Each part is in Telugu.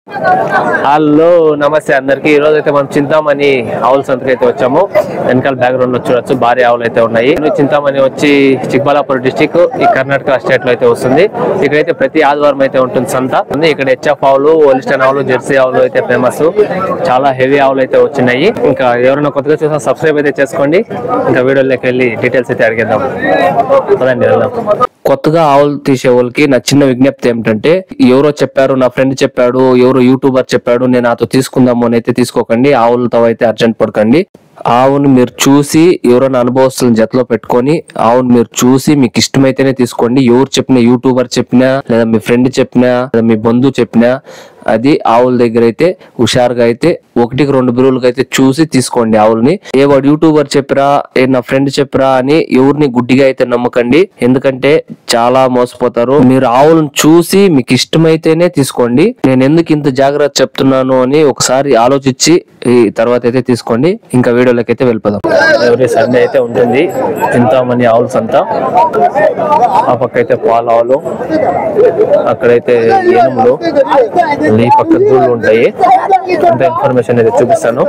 హలో నమస్తే అందరికి ఈ రోజు అయితే మనం చింతామణి ఆవుల సంతకి అయితే వచ్చాము వెనకాల బ్యాక్గ్రౌండ్ లో చూడొచ్చు భారీ ఆవులు అయితే ఉన్నాయి చింతామణి వచ్చి చిక్బలాపూర్ డిస్టిక్ ఈ కర్ణాటక స్టేట్ లో అయితే వస్తుంది ఇక్కడైతే ప్రతి ఆదివారం అయితే ఉంటుంది సంత ఉంది ఇక్కడ హెచ్ఎఫ్ ఆవులు ఓలిస్టన్ ఆవులు జెర్సీ ఆవులు అయితే ఫేమస్ చాలా హెవీ ఆవులు అయితే వచ్చినాయి ఇంకా ఎవరైనా కొత్తగా చూసినా సబ్స్క్రైబ్ అయితే చేసుకోండి ఇంకా వీడియోలోకి వెళ్ళి డీటెయిల్స్ అయితే అడిగేద్దాం పదండి వెళ్దాం కొత్తగా ఆవులు తీసే వాళ్ళకి నా చిన్న విజ్ఞప్తి ఏమిటంటే ఎవరో చెప్పారు నా ఫ్రెండ్ చెప్పాడు ఎవరో యూట్యూబర్ చెప్పాడు నేను నాతో తీసుకుందాము అని అయితే తీసుకోకండి ఆవులతో అయితే అర్జెంట్ పడకండి ఆవును మీరు చూసి ఎవరైనా అనుభవస్తులను జతలో పెట్టుకొని ఆవును మీరు చూసి మీకు ఇష్టమైతేనే తీసుకోండి ఎవరు చెప్పినా యూట్యూబర్ చెప్పినా లేదా మీ ఫ్రెండ్ చెప్పినా లేదా మీ బంధువు చెప్పినా అది ఆవుల దగ్గర అయితే హుషారుగా అయితే ఒకటికి రెండు బిరువులకి అయితే చూసి తీసుకోండి ఆవుల్ని ఏ వాడు యూట్యూబర్ చెప్పిరా ఏ నా ఫ్రెండ్ చెప్పిరా అని ఎవరిని గుడ్డిగా అయితే నమ్మకండి ఎందుకంటే చాలా మోసపోతారు మీరు ఆవులను చూసి మీకు ఇష్టమైతేనే తీసుకోండి నేను ఎందుకు ఇంత జాగ్రత్త చెప్తున్నాను అని ఒకసారి ఆలోచించి ఈ తర్వాత అయితే తీసుకోండి ఇంకా వీడియోలోకి అయితే వెళ్ళిపోదాం ఎవరి సండే అయితే ఉంటుంది చింతామణి ఆవులు సంత ఆ పక్క అయితే పాల ఆవులు అక్కడైతే ఏనుములు ఈ పక్క దూళ్ళు ఉంటాయి అంత ఇన్ఫర్మేషన్ అయితే చూపిస్తాను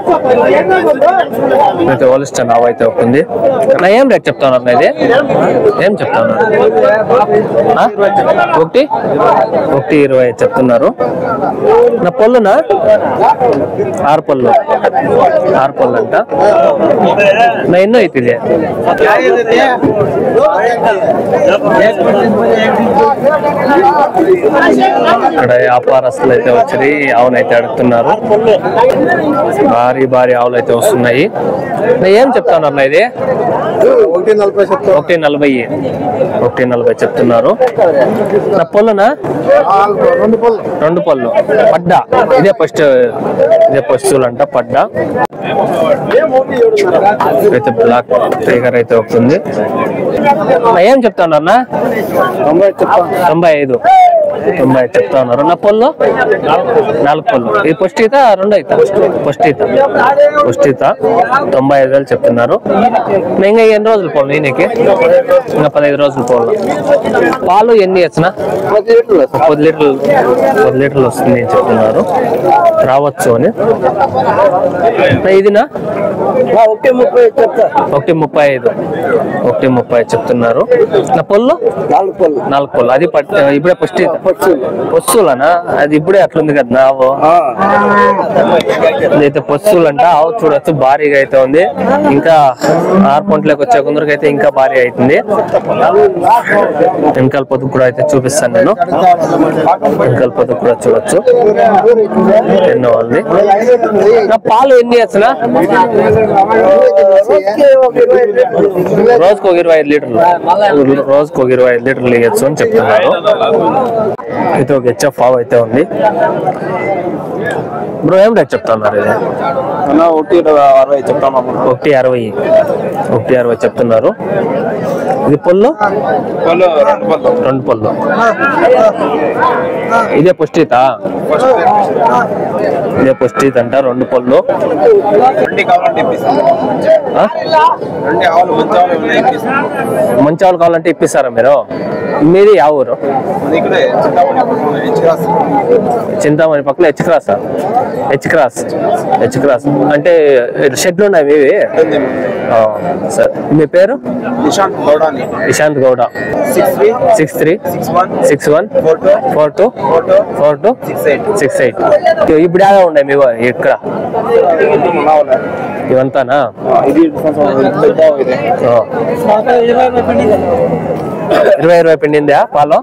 అయితే ఓలిస్టన్ ఆవు అయితే ఉంది నా ఏం రేట్ చెప్తా ఉన్నారు నా ఇది ఏం చెప్తా ఉన్నారు ఆ? ఒకటి ఒకటి ఇరవై చెప్తున్నారు నా పొల్లునా ఆరు పళ్ళు ఆరు పళ్ళు అంట నా ఎన్నో అయితే ఇది ఇక్కడ వ్యాపారస్తులు అయితే వచ్చి ఆవునైతే అడుగుతున్నారు భారీ భారీ ఆవులు అయితే వస్తున్నాయి నా ఏం చెప్తున్నారు నా ఇది ఒకటి నలభై చెప్తా ఒకటి నలభై ఒకటి నలభై చెప్తున్నారు నా పొల్లునా రెండు పళ్ళు రెండు పళ్ళు పడ్డా ఇదే ఫస్ట్ ఇదే పస్తులు అంట పడ్డా అయితే బ్లాక్ టైగర్ అయితే వస్తుంది నా ఏం చెప్తాను అన్న తొంభై చెప్తా తొంభై ఐదు తొంభై ఐదు చెప్తా ఉన్నారు నా పొల్లు నాలుగు పళ్ళు ఇది ఫస్ట్ ఈత రెండు ఈత ఫస్ట్ ఈత ఫస్ట్ ఈత తొంభై ఐదు వేలు చెప్తున్నారు నా ఇంకా ఎన్ని రోజులు పోలు నేనకి ఇంకా పదహైదు రోజులు పోలు పాలు ఎన్ని వచ్చిన పది లీటర్లు పది లీటర్లు పది లీటర్లు వస్తుంది అని చెప్తున్నారు రావచ్చు అని నా ఇదినా ఒకటి ముప్పై చెప్తా ఒకటి ముప్పై ఐదు ఒకటి ముప్పై ఐదు చెప్తున్నారు నా పొల్లు నాలుగు పళ్ళు నాలుగు పొల్లు అది పట్- ఇప్పుడే ఫస్ట్ పచ్చు పొస్సులనా అది ఇప్పుడే అట్లుంది కదా నావు ఇదైతే పొస్సులు అంట ఆవు చూడొచ్చు భారీగా అయితే ఉంది ఇంకా ఆరు పంటలకు వచ్చే కొందరికి అయితే ఇంకా భారీ అవుతుంది వెనకాల పొద్దు కూడా అయితే చూపిస్తాను నేను వెనకాల పొద్దు కూడా చూడొచ్చు ఎన్నో ఉంది నా పాలు ఎన్ని వచ్చినా రోజుకు ఒక ఇరవై ఐదు లీటర్లు రోజుకు ఒక ఇరవై ఐదు లీటర్లు ఇవ్వచ్చు అని చెప్తున్నారు అయితే ఒక హెచ్ఎఫ్ ఆవు అయితే ఉంది బ్రో ఏం రేట్ చెప్తున్నారు ఇది ఒకటి అరవై చెప్తాను ఒకటి అరవై ఒకటి అరవై చెప్తున్నారు ఇది పొల్లు పళ్ళు రెండు పళ్ళు రెండు పొల్లు ఇదే పుష్టిత ఇదే పుష్టిత అంట రెండు పొల్లు రెండు కావాలంటే ఇప్పిస్తాను ఆ? రెండు ఆవులు మంచి ఆవులు ఉన్నాయి ఇప్పిస్తాను మంచి వాళ్ళు కావాలంటే ఇప్పిస్తారా మీరు మీది యా ఊరు అది ఇక్కడే చింతామణి హెచ్ క్రాస్ చింతామణి పక్కన H cross H cross H cross అంటే షెడ్లు ఉన్నాయి మీవి ఆ, సరే మీ పేరు నిశాంత్ గౌడాని Ishant Gowda six three six three six one six one four two four two four two four two six eight six eight ఇప్పుడు ఎలా ఉన్నాయి మీ ఇక్కడ ఇవంతానా ఇది ఇది ఆ. ఇరవై ఇరవై పిండిందా పాలు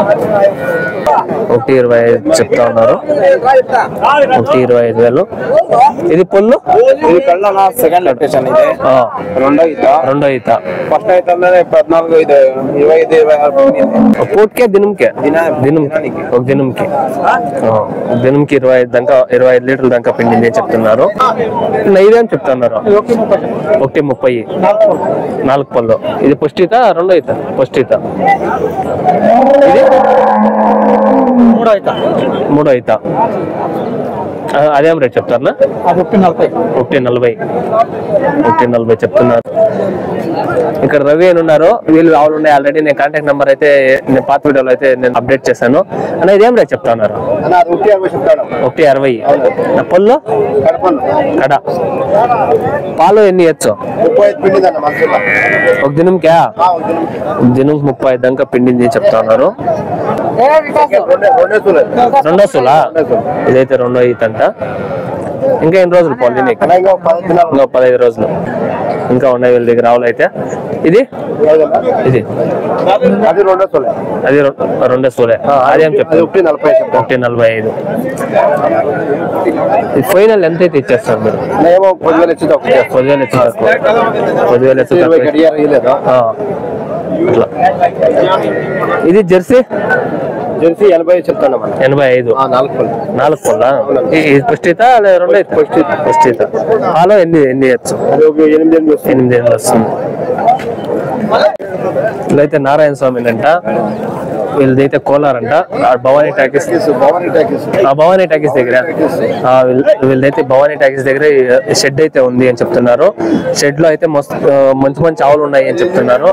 ఒకటి ఇరవై ఐదు చెప్తా ఉన్నారు ఒకటి ఇరవై ఐదు వేలు ఇది పుల్లు ఇది కళ్ళ సెకండ్ లొకేషన్ ఇది ఆ, రెండో ఈత రెండో ఈత ఫస్ట్ అయితే పద్నాలుగు ఇది ఇరవై ఐదు ఇరవై ఆరు పండింది. పూటకే దినంకే దినా- దినం దినానికి. ఒక దినంకి ఆ, ఒక దినంకి ఇరవై ఐదు దాకా ఇరవై ఐదు లీటర్ల దాకా పిండింది అని చెప్తున్నారు నా ఇదేం చెప్తున్నారు ఒకటి ముప్పై నాలుగు పళ్ళు ఇది పుష్టిత రెండో ఈత పుష్టిత ఇది మూడో ఈత మూడో ఈత ఆ, అదేం రేట్ చెప్తారా అది ఒకటి నలభై ఒకటి నలభై ఒకటి నలభై చెప్తున్నారు ఇక్కడ రవి అని ఉన్నారు వీళ్ళు ఆవులు ఉన్నాయి ఆల్రెడీ నేను కాంటాక్ట్ నెంబర్ అయితే నేను పాత వీడియోలో అయితే నేను అప్డేట్ చేశాను అన్న ఇదేం రేట్ చెప్తా ఉన్నారు అన్న అది ఒకటి అరవై చెప్తాను ఒకటి అరవై నా పళ్ళు కడపను కడ పాలు ఎన్ని ఇవ్వచ్చు ముప్పై ఐదు పిండిదన్న మనసులో ఒక దినంకా ఒక దినం ముప్పై ఐదు దాకా పిండింది చెప్తా ఉన్నారు రెండే రెండే చూడలేదు రెండో సులా ఇదైతే రెండో ఈతంట ఇంకా ఎన్ని రోజులు పోవాలి నీకు అన్న ఇంకా పదహైదు దినాలు ఇంకా పదహైదు రోజులు ఇంకా ఉన్నాయి వీళ్ళ దగ్గర ఆవులు అయితే ఇది ఏదన్నా? ఇది అది రెండో చూడలేదు అది రెం- రెండో సూలే అదేం అది చెప్తారు ఒకటి నలభై చెప్తాను ఒకటి నలభై ఐదు ఫైనల్ ఎంత అయితే ఇచ్చేస్తారు మీరు ఏమో పదివేలు ఇచ్చింది ఒకటి పదివేలు ఇచ్చి తక్కువ పదివేలు ఇచ్చి ఇరవై తక్కువ గడియారు ఇయ్యలేదు ఆ. అట్లా ఇది జెర్సీ జెర్సీ ఎనభై చెప్తాను మనం ఎనభై ఐదు నాలుగు పళ్ళు నాలుగు పొల్ల ఇది పుష్టిత లేదా రెండు పుష్టిత పుష్టిత పాలో ఎన్ని ఎన్ని ఇవ్వచ్చు అది ఒక ఎనిమిది ఎనిమిది వస్తుంది ఎనిమిది ఏళ్ళు వస్తుంది వీళ్ళైతే నారాయణ స్వామి అంట వీళ్ళదైతే కోలారంట ఆ భవానీ టాకీస్ భవానీ టాకీస్ ఆ భవానీ టాకీస్ దగ్గర ఆ వీళ్ళ- వీళ్ళదైతే భవానీ టాకీస్ దగ్గర షెడ్ అయితే ఉంది అని చెప్తున్నారు షెడ్ లో అయితే మస్తు ఆ, మంచి మంచి ఆవులు ఉన్నాయి అని చెప్తున్నారు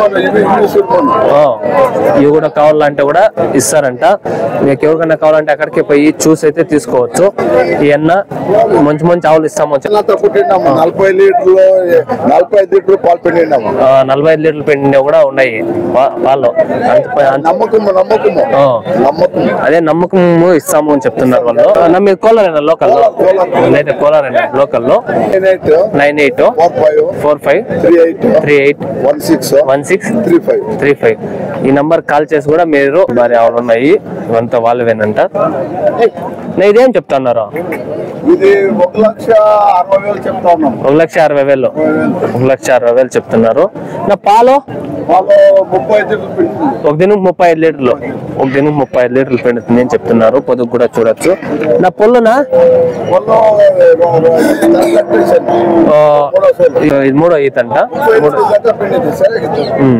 ఆ, ఇవి కూడా కావాలంటే కూడా ఇస్తారంట మీకు ఎవరికైనా కావాలంటే అక్కడికి పోయి చూసి అయితే తీసుకోవచ్చు ఈ అన్న మంచి మంచి ఆవులు ఇస్తామని చెప్పి అంతా పుట్టినాము నలభై లీటర్లు నలభై ఐదు లీటర్లు పాలు పిండినాము ఆ, నలభై ఐదు లీటర్లు పిండి కూడా ఉన్నాయి పా- పాలు అంత అంత- నమ్మకము నమ్మకము ఆ. నమ్మకము అదే నమ్మకం ఇస్తాము అని చెప్తున్నారు వాళ్ళు నా మీరు కోలారేనా లోకల్ అయితే కోలారేనా లోకల్ లో nine eight nine eight four five four five three eight three eight one six one six three five three five ఈ నంబర్ కాల్ చేసి కూడా మీరు భారీ ఆవులు ఉన్నాయి ఇవంతా వాళ్ళవేనంట నేను ఇదేం చెప్తున్నారు ఇది ఒక లక్ష అరవై వేలు చెప్తా ఉన్నాం ఒక లక్ష అరవై వేలు ఒక లక్ష అరవై వేలు చెప్తున్నారు నా పాలు వాళ్ళు ముప్పై ఐదు లీటర్లు పిండి ఒక దినం ముప్పై ఐదు లీటర్లు ఒక దినం ముప్పై ఐదు లీటర్లు పిండుతుంది అని చెప్తున్నారు పొదుగు కూడా చూడొచ్చు నా పొల్లునా వాళ్ళు కట్టేసాను ఆ, ఇది మూడో ఈత అంట మూడో పిండి సరే ఉమ్.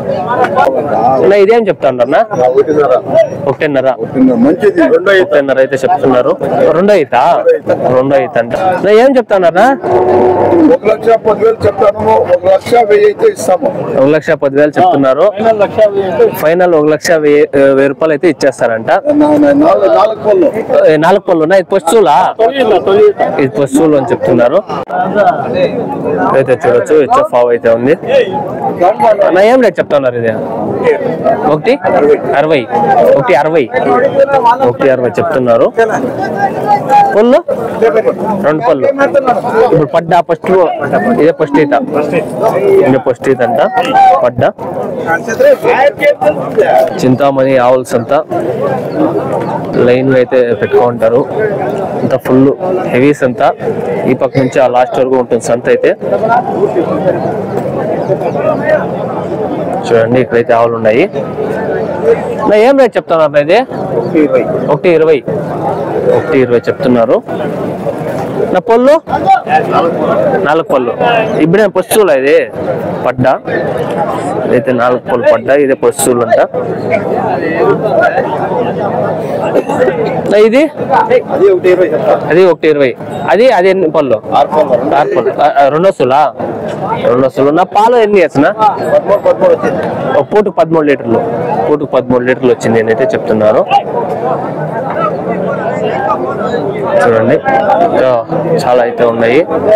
నా ఇదేం చెప్తాను అన్న ఒకటిన్నర ఒకటిన్నర ఒకటిన్నర. మంచిది రెండో ఈత ఒకటిన్నర అయితే చెప్తున్నారు రెండో ఈత రెండో ఈత అంట నా ఏం చెప్తానన్నా ఒక లక్ష పదివేలు చెప్తాను ఒక లక్ష వెయ్యి అయితే ఇస్తాము ఒక లక్ష పదివేలు చెప్తున్నారు లక్ష వెయ్యి అయితే ఫైనల్ ఒక లక్ష వెయ్యి వెయ్యి రూపాయలు అయితే ఇచ్చేస్తారంట నా- నా- నాలుగు నాలుగు పళ్ళు ఏ, నాలుగు పళ్ళు ఉన్నాయి ఇది పస్తులా ఇది పస్తులు అని చెప్తున్నారు అయితే చూడొచ్చు హెచ్ఎఫ్ ఆవు అయితే ఉంది నా ఏం రేట్ చెప్తున్నారు ఇది ఒకటి అరవై ఒకటి అరవై ఒకటి అరవై చెప్తున్నారు పళ్ళు రెండు పళ్ళు ఇప్పుడు పడ్డా ఫస్ట్ ఇదే ఫస్ట్ ఈత ఇదే ఫస్ట్ ఈత అంట పడ్డా చింతామణి ఆవుల్స్ అంతా లైన్ అయితే పెట్టుకుంటారు అంతా ఫుల్ హెవీస్ అంతా ఈ పక్క నుంచి ఆ లాస్ట్ వరకు ఉంటుంది సంత అయితే చూడండి ఇక్కడైతే ఆవులు ఉన్నాయి నా ఏం రేట్ చెప్తున్నారు ఇది ఒకటి ఇరవై ఒకటి ఇరవై చెప్తున్నారు నా పళ్ళు నాలుగు పళ్ళు ఇప్పుడే పస్తువులా ఇది పడ్డా ఇదైతే నాలుగు పళ్ళు పడ్డా ఇదే పస్తువులు అంట నా ఇది అది ఒకటి ఇరవై చెప్తాను అది ఒకటి ఇరవై అది అది ఎన్ని పళ్ళు ఆరు పళ్ళు ఆరు పళ్ళు ఆ, ఆ, రెండో సులా రెండో సులు నా పాలు ఎన్ని వేసిన పదమూడు పదమూడు వచ్చింది ఒక పూటకు పదమూడు లీటర్లు పూటకు పదమూడు లీటర్లు వచ్చింది అని అయితే చెప్తున్నారు చూడండి ఇంకా చాలా అయితే ఉన్నాయి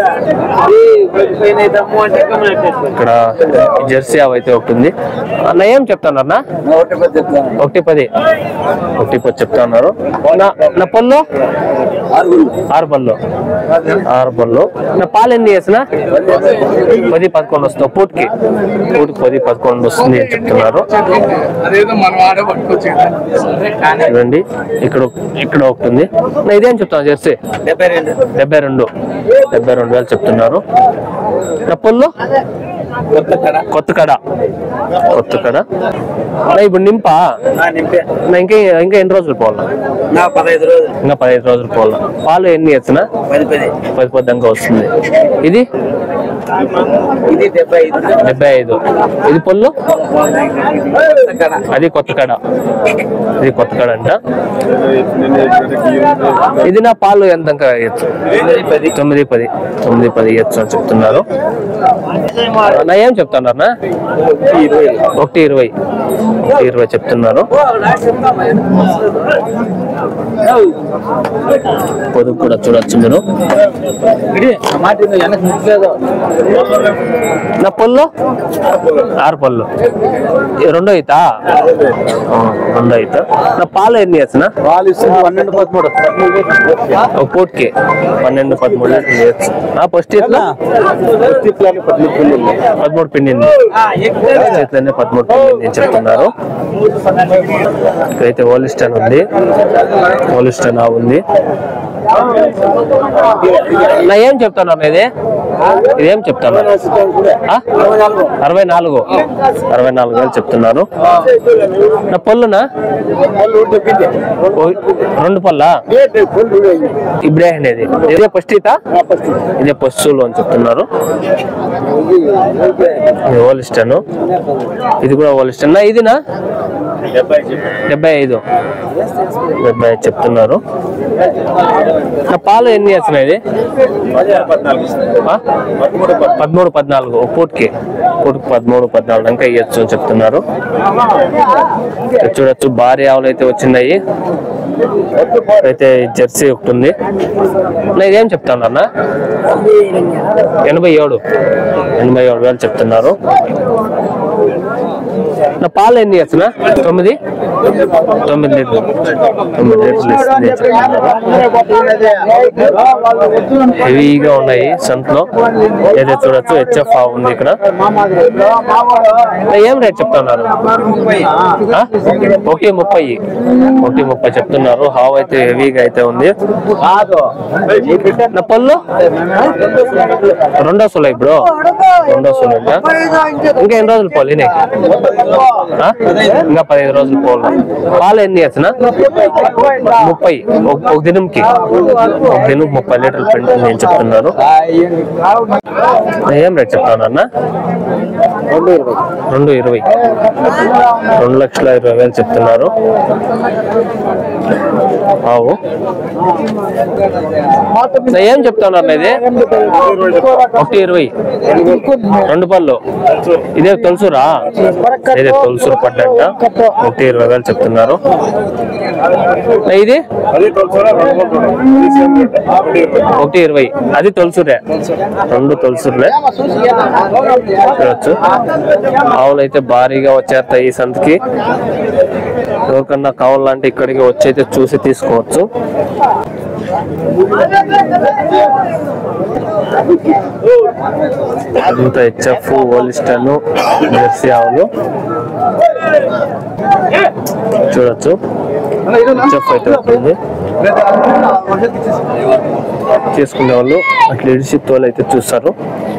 ఇక్కడ జెర్సీ ఆవు అయితే ఒకటి ఉంది అన్న ఏం చెప్తున్నారన్నా ఒకటి పది చెప్తాను ఒకటి పది ఒకటి పది చెప్తా ఉన్నారు నా నా పళ్ళు ఆరు పళ్ళు ఆరు పళ్ళు నా పాలు ఎన్ని వేసిన పది పదకొండు వస్తుంది పూటకి పూటకి పది పదకొండు వస్తుంది అని చెప్తున్నారు అదేదో మనం ఆడ పట్టుకోవచ్చు చూడండి ఇక్కడ ఇక్కడ ఒకటి ఉంది నా ఇదేం చెప్తాను జెర్సీ డెబ్బై రెండు డెబ్బై రెండు డెబ్బై రెండు వేలు చెప్తున్నారు నా పళ్ళు కొత్త కడ కొత్త కడ కొత్త కడ నా ఇప్పుడు నింపా నింపే నా ఇంకా ఇంకా ఎన్ని రోజులు పోవాలా నా పదహైదు రోజులు ఇంకా పదిహేను రోజులు పోవాలా పాలు ఎన్ని వేస్తున్నా పది పది పది పద్దంగా వస్తుంది ఇది ఇది డెబ్బై ఐదు డెబ్బై ఐదు ఇది పొల్లు అది కొత్త కడ ఇది కొత్త కడ అంట ఇది నా పాలు ఎంత ఇంకా ఇయ్యచ్చు తొమ్మిది పది తొమ్మిది పది ఇయ్యచ్చు అని చెప్తున్నారు నా ఏం చెప్తున్నారు నా ఒకటి ఇరవై ఒకటి ఇరవై చెప్తున్నారు పొదుపు కూడా చూడొచ్చు మీరు మాట వెనక్కి ముట్టలేదు నా పొల్లు ఆరు పళ్ళు ఈ రెండో అయితా ఆ, రెండో అయితా నా పాలు ఎన్ని వేసిన వాళ్ళు ఇస్తుంది పన్నెండు పదమూడు ఒక పూటకి పన్నెండు పదమూడు వేయచ్చు నా ఫస్ట్ ఇట్లా పదమూడు పిండింది ఫస్ట్ ఇట్లనే పదమూడు పిండింది అని చెప్తున్నారు ఇక్కడైతే ఓలిస్టన్ ఉంది ఓలిస్టన్ ఆ ఉంది నా ఏం చెప్తాను ఇది ఇదేం చెప్తాను ఆ? అరవై నాలుగు అరవై నాలుగు వేలు చెప్తున్నారు నా పళ్ళునా ఓ- రెండు పళ్ళా ఇప్పుడే అనేది ఇదే ఫస్ట్ ఇతా ఇదే పశువులు అని చెప్తున్నారు ఇది ఓలిస్టన్ ఇది కూడా ఓలిస్టన్ ఇదినా డెబ్బై ఐదు డెబ్బై ఐదు చెప్తున్నారు నా పాలు ఎన్ని వేస్తున్నాయి ఇది ఆ? పదమూడు పద్నాలుగు ఒక పూటకి పూటకి పదమూడు పద్నాలుగు ఇంకా ఇవ్వచ్చు అని చెప్తున్నారు ఇక్కడ చూడొచ్చు భారీ ఆవులు అయితే వచ్చినాయి అయితే జెర్సీ ఒకటి ఉంది నా ఇదేం చెప్తాను అన్న ఎనభై ఏడు ఎనభై ఏడు వేలు చెప్తున్నారు నా పాలు ఎన్ని వేస్తున్నా తొమ్మిది తొమ్మిది లీటర్లు తొమ్మిది లీటర్లు ఇస్తుంది అని చెప్తున్నారు హెవీగా ఉన్నాయి సంతలో ఏదైతే చూడొచ్చు హెచ్ఎఫ్ ఉంది ఇక్కడ నా ఏం రేట్ చెప్తున్నారు ఆ? ఒకటి ముప్పై ఒకటి ముప్పై చెప్తున్నారు హావ్ అయితే హెవీగా అయితే ఉంది నా పళ్ళు రెండో సుల ఇప్పుడు రెండో సుల ఇంకా ఎన్ని రోజులు పోవాలి నీకు? ఆ? ఇంకా పదిహేను రోజులు పోవాలి పాలు ఎన్ని వేసిన ముప్పై ఒక ఒక దినంకి ఒక దినం ముప్పై లీటర్లు పిండి నేను చెప్తున్నాను ఏం రేట్ చెప్తాను అన్న రెండు ఇరవై రెండు లక్షల ఇరవై వేలు చెప్తున్నారు ఆవు నా ఏం చెప్తాను అన్న ఇది ఒకటి ఇరవై రెండు పళ్ళు ఇదే తొలసూరా ఇదే తొలసూరు పడ్డంట ఒకటి ఇరవై వేలు చెప్తున్నారు నా ఇది ఒకటి ఇరవై అది తొలసూరే రెండు తొలసూరులే చూడొచ్చు ఆవులు అయితే భారీగా వచ్చేస్తాయి ఈ సంతకి ఎవరికన్నా కావాలంటే ఇక్కడికి వచ్చి అయితే చూసి తీసుకోవచ్చు అంతా హెచ్ఎఫ్ ఓలిస్టన్ జెర్సీ ఆవులు చూడొచ్చు హెచ్ఎఫ్ అయితే ఉంటుంది తీసుకునే వాళ్ళు అట్లా ఇడిసి తోలు అయితే చూస్తారు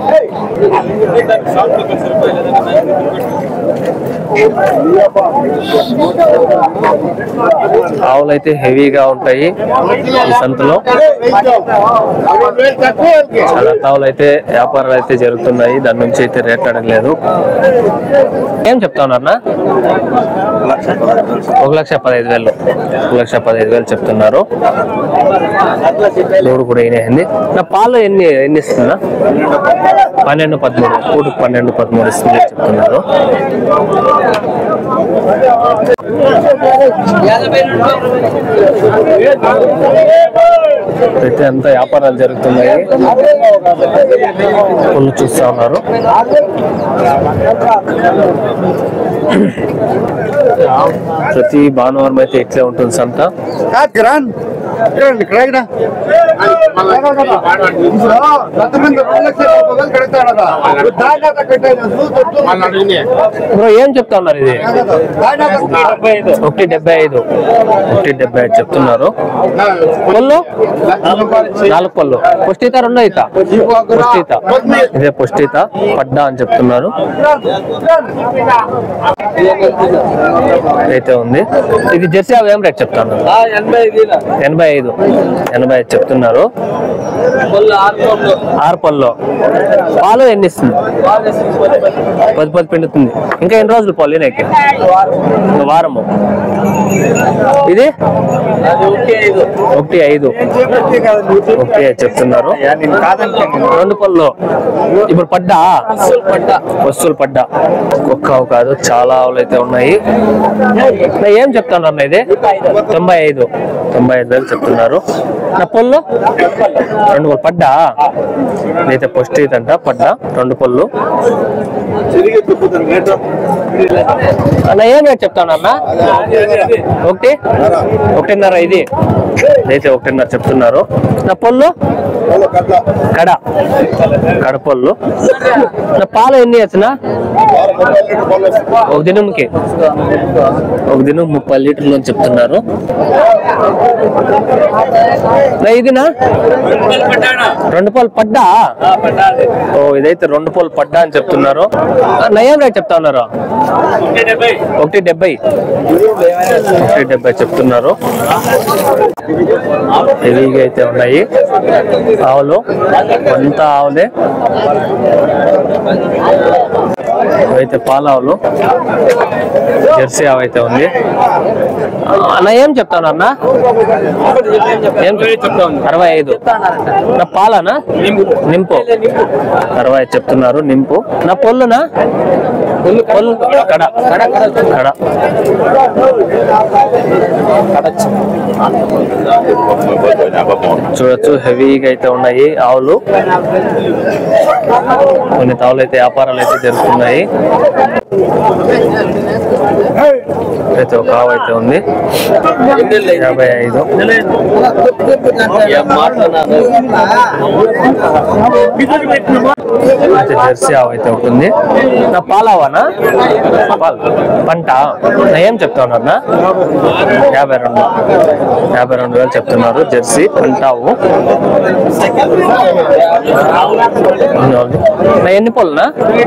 ఆవులు అయితే హెవీగా ఉంటాయి ఈ సంతలో చాలా తావులు అయితే వ్యాపారాలు అయితే జరుగుతున్నాయి దాని నుంచి అయితే రేట్ అడగలేదు ఏం చెప్తా ఉన్నారన్నా ఒక లక్ష పదహైదు వేలు ఒక లక్ష పదహైదు వేలు చెప్తున్నారు లోడు కూడా అయినాయండి నా పాలు ఎన్ని ఎన్ని ఇస్తుందా పన్నెండు పదమూడు కూటుకు పన్నెండు పదమూడు ఇస్తుంది అని చెప్తున్నారు అయితే అంతా వ్యాపారాలు జరుగుతున్నాయి కొన్ని చూస్తా ఉన్నారు ప్రతి భానువారం అయితే ఇట్లే ఉంటుంది సంత బ్రో ఏం చెప్తా ఉన్నారు ఇది ఒకటి డెబ్బై ఐదు ఒకటి డెబ్బై ఐదు చెప్తున్నారు పళ్ళు నాలుగు పళ్ళు పుష్టిత రెండో ఈత పుష్టిత ఇదే పుష్టిత పడ్డా అని చెప్తున్నారు అయితే ఉంది ఇది జెర్సీ అవి ఏం రేట్ చెప్తాను ఎనభై ఐదు ఎనభై ఐదు ఎనభై ఐదు చెప్తున్నారు ఆరు పళ్ళు పాలు ఎన్ని ఇస్తుంది పది పది పిండుతుంది ఇంకా ఎన్ని రోజులు పాలు ఈయనకి ఇంకా వారము ఇది ఒకటి ఐదు ఓకే చెప్తున్నారు రెండు పళ్ళు ఇప్పుడు పడ్డా వస్తువులు పడ్డా ఒక్క ఆవు కాదు చాలా ఆవులు అయితే ఉన్నాయి నా ఏం చెప్తున్నారు అన్న ఇది తొంభై ఐదు తొంభై ఐదు వేలు చెప్తున్నారు నా పళ్ళు రెండు పళ్ళు పడ్డా ఇదైతే పొస్ట్ అంట పడ్డా రెండు పళ్ళు తిరిగి తిప్పుతాను రేటు అన్న ఏం రేట్ చెప్తాను అన్న ఒకటి ఒకటిన్నర ఇది అయితే ఒకటిన్నర చెప్తున్నారు నా పళ్ళు వాళ్ళ కట్ల కడ కడపళ్ళు నా పాలు ఎన్ని వేసినా వారం ముప్పై లీటర్ పాలు వస్తుంది. ఒక దినంకి ఒక దినం ముప్పై లీటర్లు అని చెప్తున్నారు నా ఇదినా రెండు పాలు పడ్డా ఓ ఇదైతే రెండు పాలు పడ్డా అని చెప్తున్నారు నా ఏం రేట్ చెప్తా ఉన్నారు ఒకటి డెబ్బై ఒకటి డెబ్బై చెప్తున్నారు హెవీగా అయితే ఉన్నాయి ఆవులు అంతా ఆవులే అయితే పాల ఆవులు జెర్సీ ఆవు అయితే ఉంది అన్న ఏం చెప్తాను అన్న ఏం చెప్తాను అరవై ఐదు నా పాలనా నింపు అరవై ఐదు చెప్తున్నారు నింపు నా పొల్లునా పొల్లు కడ కడ చూడొచ్చు హెవీగా అయితే ఉన్నాయి ఆవులు కొన్ని తావులు అయితే వ్యాపారాలు అయితే జరుగుతున్నాయి అయితే ఒక ఆవు అయితే ఉంది యాభై ఐదు అయితే జెర్సీ ఆవు అయితే ఉంటుంది నా పాలావానా పాల్ పంట నా ఏం చెప్తా ఉన్నారు యాభై రెండు యాభై రెండు వేలు చెప్తున్నారు జెర్సీ పంట ఆవు నా ఎన్ని పొలనా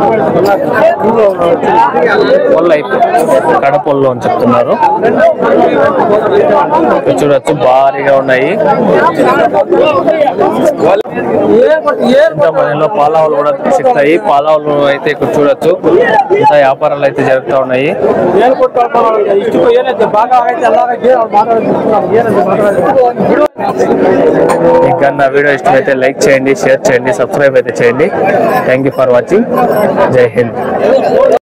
పొల్ల కడ పొల్లు అని చెప్తున్నారు ఇక్కడ చూడొచ్చు భారీగా ఉన్నాయి మనలో పాలావులు కూడా సిగ్తాయి పాలావులు అయితే ఇక్కడ చూడొచ్చు ఇంత వ్యాపారాలు అయితే జరుగుతూ ఉన్నాయి మీకు కానీ నా వీడియో ఇష్టమైతే లైక్ చేయండి షేర్ చేయండి సబ్స్క్రైబ్ అయితే చేయండి థ్యాంక్ యూ ఫర్ వాచింగ్ జై హింద్